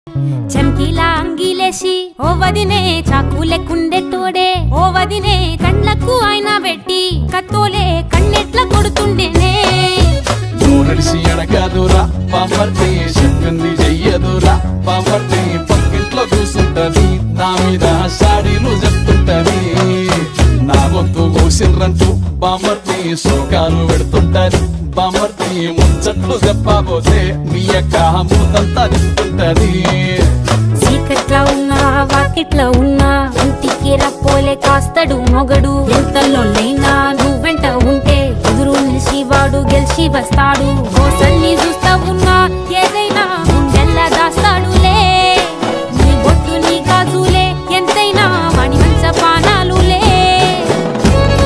చమ్కీలా అంగిలేసి ఓ వదినే చాకు లెక్కుండే తోడే ఓ వదినే కండ్లకు ఆయన పెట్టి కత్తోలే కన్నెట్ల కొడుతుండేనే నడిసి అడగదురా పాపర్తి చెప్పింది చెయ్యదురా పాపర్తి పక్కింట్లో కూసుంటది నా మీద సాడీలు చెప్తుంటది నా గొంతు కూసిండ్రంటూ బామర్తి శోకాలు పెడుతుంటది బామర్తి ముచ్చట్లు చెప్పబోతే మీ యొక్క మూతంతా చెప్తుంటది చీకట్లా ఉన్నా వాకిట్లా ఉన్నా ఇంటికి రప్పోలే కాస్తడు మొగడు ఎంతలోనైనా నువ్వెంట ఉంటే ఎదురు నిలిచి వాడు గెలిచి వస్తాడు మోసల్ని చూస్తా